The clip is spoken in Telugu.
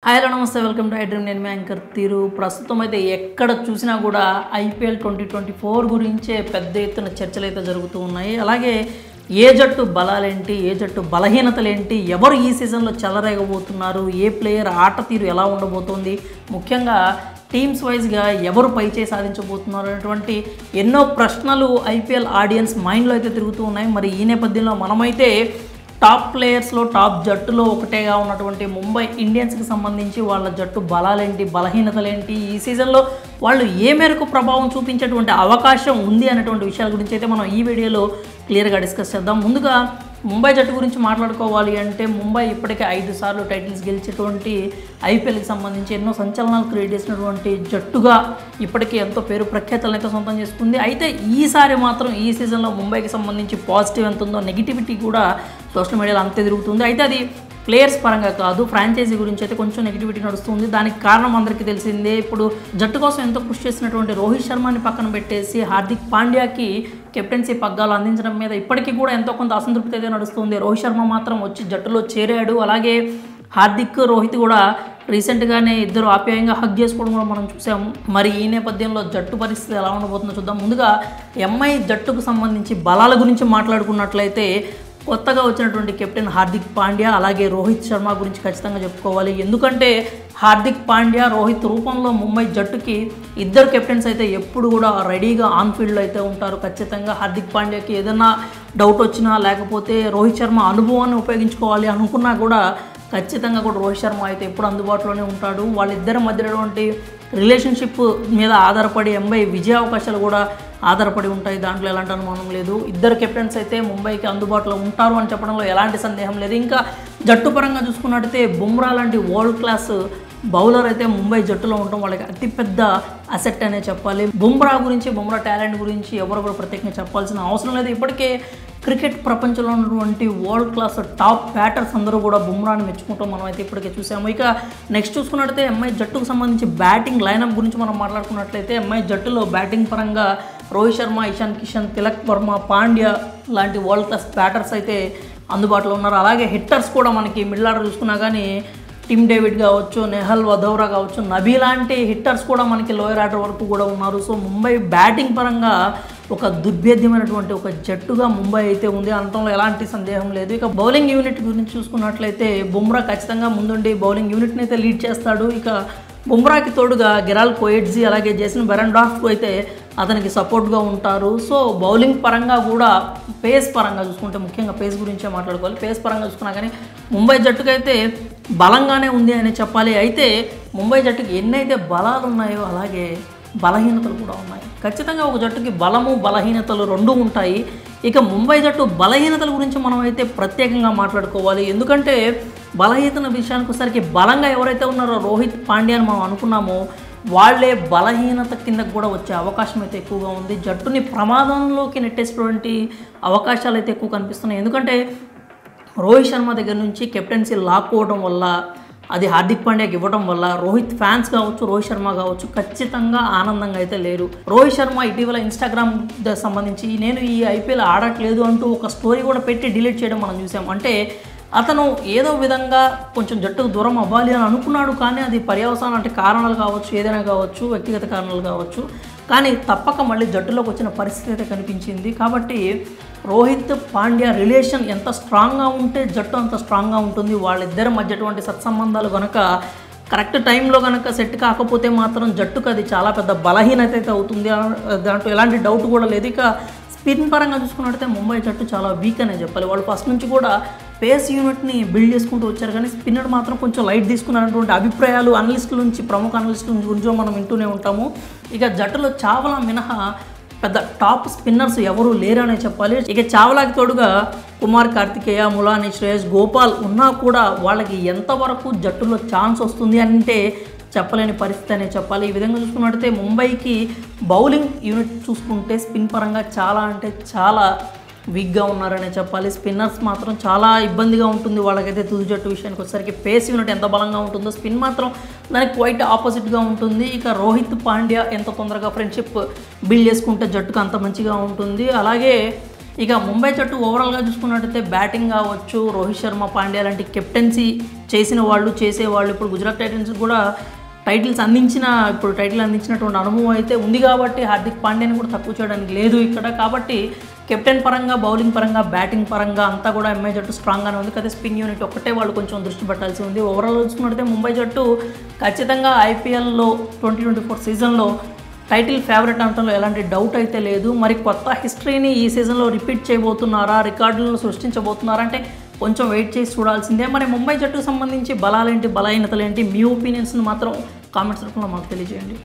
హాయ్ హలో నమస్తే వెల్కమ్ టు ఐ డ్రీమ్ నేను మీ యాంకర్ తీరు ప్రస్తుతం అయితే ఎక్కడ చూసినా కూడా ఐపీఎల్ ట్వంటీ ట్వంటీ ఫోర్ గురించే పెద్ద ఎత్తున చర్చలు అయితే జరుగుతూ ఉన్నాయి అలాగే ఏ జట్టు బలాలేంటి ఏ జట్టు బలహీనతలేంటి ఎవరు ఈ సీజన్లో చెలరేగబోతున్నారు ఏ ప్లేయర్ ఆట తీరు ఎలా ఉండబోతోంది ముఖ్యంగా టీమ్స్ వైజ్గా ఎవరు పైచే సాధించబోతున్నారు అనేటువంటి ఎన్నో ప్రశ్నలు ఐపీఎల్ ఆడియన్స్ మైండ్లో అయితే తిరుగుతూ ఉన్నాయి మరి ఈ నేపథ్యంలో మనమైతే టాప్ ప్లేయర్స్లో టాప్ జట్టులో ఒకటేగా ఉన్నటువంటి ముంబై ఇండియన్స్కి సంబంధించి వాళ్ళ జట్టు బలాలేంటి బలహీనతలేంటి ఈ సీజన్లో వాళ్ళు ఏ మేరకు ప్రభావం చూపించేటువంటి అవకాశం ఉంది అనేటువంటి విషయాల గురించి అయితే మనం ఈ వీడియోలో క్లియర్గా డిస్కస్ చేద్దాం ముందుగా ముంబై జట్టు గురించి మాట్లాడుకోవాలి అంటే ముంబై ఇప్పటికే ఐదు సార్లు టైటిల్స్ గెలిచేటువంటి ఐపీఎల్కి సంబంధించి ఎన్నో సంచలనాలు క్రియేట్ చేసినటువంటి జట్టుగా ఇప్పటికే ఎంతో పేరు ప్రఖ్యాతలను అయితే సొంతం చేసుకుంది అయితే ఈసారి మాత్రం ఈ సీజన్లో ముంబైకి సంబంధించి పాజిటివ్ ఎంత ఉందో నెగిటివిటీ కూడా సోషల్ మీడియాలో అంతే తిరుగుతుంది అయితే అది ప్లేయర్స్ పరంగా కాదు ఫ్రాంచైజీ గురించి అయితే కొంచెం నెగిటివిటీ నడుస్తుంది దానికి కారణం అందరికీ తెలిసిందే ఇప్పుడు జట్టు కోసం ఎంతో కృషి చేసినటువంటి రోహిత్ శర్మని పక్కన పెట్టేసి హార్దిక్ పాండ్యాకి కెప్టెన్సీ పగ్గాలు అందించడం మీద ఇప్పటికీ కూడా ఎంతో కొంత అసంతృప్తి అయితే నడుస్తుంది రోహిత్ శర్మ మాత్రం వచ్చి జట్టులో చేరాడు అలాగే హార్దిక్ రోహిత్ కూడా రీసెంట్గానే ఇద్దరు ఆప్యాయంగా హగ్ చేసుకోవడం కూడా మనం చూసాము మరి ఈ నేపథ్యంలో జట్టు పరిస్థితి ఎలా ఉండబోతుందో చూద్దాం ముందుగా ఎంఐ జట్టుకు సంబంధించి బలాల గురించి మాట్లాడుకున్నట్లయితే కొత్తగా వచ్చినటువంటి కెప్టెన్ హార్దిక్ పాండ్యా అలాగే రోహిత్ శర్మ గురించి ఖచ్చితంగా చెప్పుకోవాలి ఎందుకంటే హార్దిక్ పాండ్యా రోహిత్ రూపంలో ముంబై జట్టుకి ఇద్దరు కెప్టెన్స్ అయితే ఎప్పుడు కూడా రెడీగా ఆన్ ఫీల్డ్లో అయితే ఉంటారు ఖచ్చితంగా హార్దిక్ పాండ్యాకి ఏదైనా డౌట్ వచ్చినా లేకపోతే రోహిత్ శర్మ అనుభవాన్ని ఉపయోగించుకోవాలి అనుకున్నా కూడా ఖచ్చితంగా కూడా రోహిత్ శర్మ అయితే ఎప్పుడు అందుబాటులోనే ఉంటాడు వాళ్ళిద్దరి మధ్యనటువంటి రిలేషన్షిప్ మీద ఆధారపడి ఎంబై విజయ అవకాశాలు కూడా ఆధారపడి ఉంటాయి దాంట్లో ఎలాంటి అనుమానం లేదు ఇద్దరు కెప్టెన్స్ అయితే ముంబైకి అందుబాటులో ఉంటారు అని చెప్పడంలో ఎలాంటి సందేహం లేదు ఇంకా జట్టు పరంగా చూసుకున్నట్టయితే బుమ్రా లాంటి వరల్డ్ క్లాస్ బౌలర్ అయితే ముంబై జట్టులో ఉండడం వాళ్ళకి అతిపెద్ద అసెట్ అనే చెప్పాలి బుమ్రా గురించి బుమ్రా టాలెంట్ గురించి ఎవరు కూడా ప్రత్యేకంగా చెప్పాల్సిన అవసరం లేదు ఇప్పటికే క్రికెట్ ప్రపంచంలో ఉన్నటువంటి వరల్డ్ క్లాస్ టాప్ బ్యాటర్స్ అందరూ కూడా బుమ్రాని మెచ్చుకుంటాం మనం అయితే ఇప్పటికే చూసాము ఇక నెక్స్ట్ చూసుకున్నట్లయితే ఎంఐ జట్టుకు సంబంధించి బ్యాటింగ్ లైనప్ గురించి మనం మాట్లాడుకున్నట్లయితే ఎంఐ జట్టులో బ్యాటింగ్ పరంగా రోహిత్ శర్మ ఇషాన్ కిషన్ తిలక్ వర్మ పాండ్యా లాంటి వరల్డ్ క్లాస్ బ్యాటర్స్ అయితే అందుబాటులో ఉన్నారు అలాగే హిట్టర్స్ కూడా మనకి మిడిల్ ఆర్డర్ చూసుకున్నా కానీ టిమ్ డేవిడ్ కావచ్చు నెహల్ వధౌరా కావచ్చు నబీ లాంటి హిట్టర్స్ కూడా మనకి లోయర్ ఆర్డర్ వరకు కూడా ఉన్నారు సో ముంబై బ్యాటింగ్ పరంగా ఒక దుర్భేద్యమైనటువంటి ఒక జట్టుగా ముంబై అయితే ఉంది అనటంలో ఎలాంటి సందేహం లేదు ఇక బౌలింగ్ యూనిట్ గురించి చూసుకున్నట్లయితే బుమ్రా ఖచ్చితంగా ముందుండి బౌలింగ్ యూనిట్ని అయితే లీడ్ చేస్తాడు ఇక బుమ్రాకి తోడుగా గెరాల్ కోయిడ్జీ అలాగే జేసన్ బెరండాఫ్కు అయితే అతనికి సపోర్ట్గా ఉంటారు సో బౌలింగ్ పరంగా కూడా పేస్ పరంగా చూసుకుంటే ముఖ్యంగా పేస్ గురించే మాట్లాడుకోవాలి పేస్ పరంగా చూసుకున్నా కానీ ముంబై జట్టుకైతే బలంగానే ఉంది అని చెప్పాలి అయితే ముంబై జట్టుకి ఎన్నైతే బలాలు ఉన్నాయో అలాగే బలహీనతలు కూడా ఉన్నాయి ఖచ్చితంగా ఒక జట్టుకి బలము బలహీనతలు రెండు ఉంటాయి ఇక ముంబై జట్టు బలహీనతల గురించి మనం అయితే ప్రత్యేకంగా మాట్లాడుకోవాలి ఎందుకంటే బలహీనతల విషయానికి వచ్చేసరికి బలంగా ఎవరైతే ఉన్నారో రోహిత్ పాండ్యా అని మనం అనుకున్నామో వాళ్ళే బలహీనత కిందకు కూడా వచ్చే అవకాశం అయితే ఎక్కువగా ఉంది జట్టుని ప్రమాదంలోకి నెట్టేసినటువంటి అవకాశాలు అయితే ఎక్కువ కనిపిస్తున్నాయి ఎందుకంటే రోహిత్ శర్మ దగ్గర నుంచి కెప్టెన్సీ లాక్కోవడం వల్ల అది హార్దిక్ పాండ్యాకి ఇవ్వడం వల్ల రోహిత్ ఫ్యాన్స్ కావచ్చు రోహిత్ శర్మ కావచ్చు ఖచ్చితంగా ఆనందంగా అయితే లేరు రోహిత్ శర్మ ఇటీవల ఇన్స్టాగ్రామ్ సంబంధించి నేను ఈ ఐపీఎల్ ఆడట్లేదు అంటూ ఒక స్టోరీ కూడా పెట్టి డిలీట్ చేయడం మనం చూసాం అంటే అతను ఏదో విధంగా కొంచెం జట్టుకు దూరం అవ్వాలి అని అనుకున్నాడు కానీ అది పర్యవసానం అంటే కారణాలు కావచ్చు ఏదైనా కావచ్చు వ్యక్తిగత కారణాలు కావచ్చు కానీ తప్పక మళ్ళీ జట్టులోకి వచ్చిన పరిస్థితి అయితే కనిపించింది కాబట్టి రోహిత్ పాండ్యా రిలేషన్ ఎంత స్ట్రాంగ్గా ఉంటే జట్టు అంత స్ట్రాంగ్గా ఉంటుంది వాళ్ళిద్దరి మధ్యటువంటి సత్సంబంధాలు కనుక కరెక్ట్ టైంలో కనుక సెట్ కాకపోతే మాత్రం జట్టుకు అది చాలా పెద్ద బలహీనత అయితే అవుతుంది దాంట్లో ఎలాంటి డౌట్ కూడా లేదు ఇక స్పిన్ పరంగా చూసుకున్నట్టయితే ముంబై జట్టు చాలా వీక్ అనే చెప్పాలి వాళ్ళు ఫస్ట్ నుంచి కూడా పేస్ యూనిట్ని బిల్డ్ చేసుకుంటూ వచ్చారు కానీ స్పిన్నర్ మాత్రం కొంచెం లైట్ తీసుకున్నటువంటి అభిప్రాయాలు అనలిస్టుల నుంచి ప్రముఖ అనలిస్టుల నుంచి గురించి మనం వింటూనే ఉంటాము ఇక జట్టులో చావలా మినహా పెద్ద టాప్ స్పిన్నర్స్ ఎవరు లేరనే చెప్పాలి ఇక చావలాకి తోడుగా కుమార్ కార్తికేయ ములాని శ్రేయస్ గోపాల్ ఉన్నా కూడా వాళ్ళకి ఎంతవరకు జట్టులో ఛాన్స్ వస్తుంది అంటే చెప్పలేని పరిస్థితి అనే చెప్పాలి ఈ విధంగా చూసుకున్నట్టయితే ముంబైకి బౌలింగ్ యూనిట్ చూసుకుంటే స్పిన్ పరంగా చాలా అంటే చాలా వీక్గా ఉన్నారనే చెప్పాలి స్పిన్నర్స్ మాత్రం చాలా ఇబ్బందిగా ఉంటుంది వాళ్ళకైతే తుది జట్టు విషయానికి వచ్చేసరికి పేస్ యూనిట్ ఎంత బలంగా ఉంటుందో స్పిన్ మాత్రం దానికి క్వైట్ ఆపోజిట్గా ఉంటుంది ఇక రోహిత్ పాండ్యా ఎంత తొందరగా ఫ్రెండ్షిప్ బిల్డ్ చేసుకుంటే జట్టుకు అంత మంచిగా ఉంటుంది అలాగే ఇక ముంబై జట్టు ఓవరాల్గా చూసుకున్నట్టయితే బ్యాటింగ్ కావచ్చు రోహిత్ శర్మ పాండ్యా లాంటి కెప్టెన్సీ చేసిన వాళ్ళు చేసేవాళ్ళు ఇప్పుడు గుజరాత్ టైటన్స్ కూడా టైటిల్స్ అందించిన ఇప్పుడు టైటిల్ అందించినటువంటి అనుభవం అయితే ఉంది కాబట్టి హార్దిక్ పాండ్యాని కూడా తక్కువ చేయడానికి లేదు ఇక్కడ కాబట్టి కెప్టెన్ పరంగా బౌలింగ్ పరంగా బ్యాటింగ్ పరంగా అంతా కూడా ఎంఐ జట్టు స్ట్రాంగ్గానే ఉంది కదా స్పిన్ యూనిట్ ఒక్కటే వాళ్ళు కొంచెం దృష్టి పెట్టాల్సి ఉంది ఓవరాల్ చూసుకున్నట్టయితే ముంబై జట్టు ఖచ్చితంగా ఐపీఎల్లో ట్వంటీ ట్వంటీ ఫోర్ సీజన్లో టైటిల్ ఫేవరెట్ అనటంలో ఎలాంటి డౌట్ అయితే లేదు మరి కొత్త హిస్టరీని ఈ సీజన్లో రిపీట్ చేయబోతున్నారా రికార్డులను సృష్టించబోతున్నారా అంటే కొంచెం వెయిట్ చేసి చూడాల్సిందే మరి ముంబై జట్టుకు సంబంధించి బలాలేంటి బలహీనతలేంటి మీ ఒపీనియన్స్ని మాత్రం కామెంట్స్ రూపంలో మాకు తెలియజేయండి